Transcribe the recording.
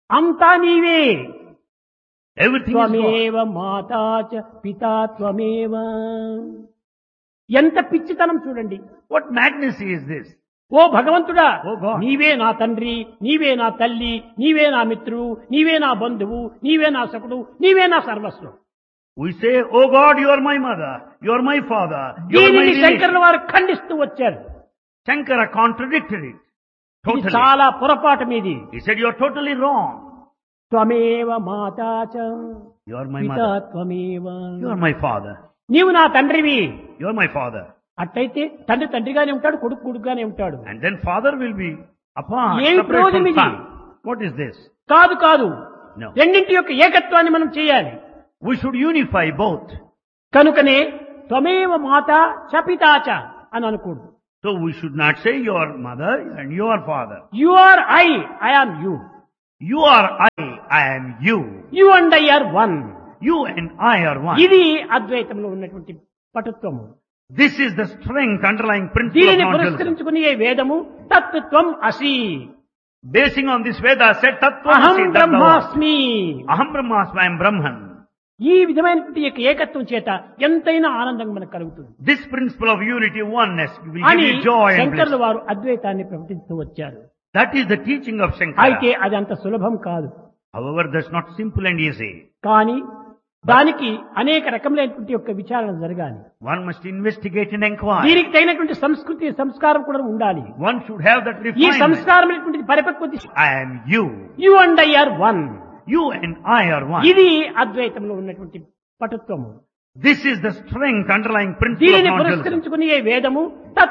అంతా నీవే Everything is God. త్వమేవ మాతా చ పితా త్వమేవ ఎంత పిచ్చితనం చూడండి What madness is this? ఓ భగవంతుడా ఓ God. నీవే నా తండ్రి నీవే నా తల్లి నీవే నా మిత్రుడు నీవే నా బంధువు నీవే నా సకుడు నీవే నా సర్వస్వం We say, Oh God, you are my mother, you are my father, you are my దీనిని relation. శంకరుల వారు ఖండిస్తూ వచ్చారు Shankara contradicted it. ఇది Totally. చాలా పొరపాటు మీది He said, you are totally wrong. త్వమేవ మాతా చ You are my పితా mother. త్వమేవ You are my father. నీవు నా తండ్రివి You are my father. అట్టయితే తండ్రి తండ్రిగానే ఉంటాడు కొడుకు కొడుకుగానే ఉంటాడు And then father will be apart, ఏమి separate ప్రయోజనం from ఇది? son. What is this? కాదు కాదు No. రెండింటి యొక్క ఏకత్వాన్ని మనం చేయాలి We should unify both. కనుకనే త్వమేవ మాత చపితాచ అని అనకూడదు So we should not say your mother and your father. You are I I am you You are I, I am you. You and I are one You and I are one. ఇది అద్వైతంలో ఉన్నటువంటి పటుత్వము This is the strength underlying principle of దీనిని non-dualism. పురస్కరించుకుని ఏ వేదము తత్వం అసి Basing on this Veda said అహం Tattvamasi Tattva. బ్రహ్మాస్మి Aham Brahmasmi, I am Brahman. ఈ విధమైనటువంటి యొక్క ఏకత్వం చేత ఎంతైనా ఆనందం మనకు కలుగుతుంది This principle of unity, oneness will అని give you joy and శంకర్లు bliss. వారు అద్వైతాన్ని ప్రకటిస్తూ వచ్చారు That is the teaching of అయితే Shankara. అది అంత సులభం కాదు However, that's not simple and easy. కానీ దానికి అనేక రకములైనటువంటి యొక్క విచారణ జరగాలి One must investigate and inquire. దీనికి తగినటువంటి సంస్కృతి సంస్కారం కూడా ఉండాలి One should have that ఈ refinement. సంస్కారమైనటువంటి పరిపక్వత I am you. You and I are one You and I are one. ఇది అద్వైతంలో ఉన్నటువంటి పటుత్వము This is the strength underlying principle of దీనిని non-dualism. పురస్కరించుకుని ఏ వేదము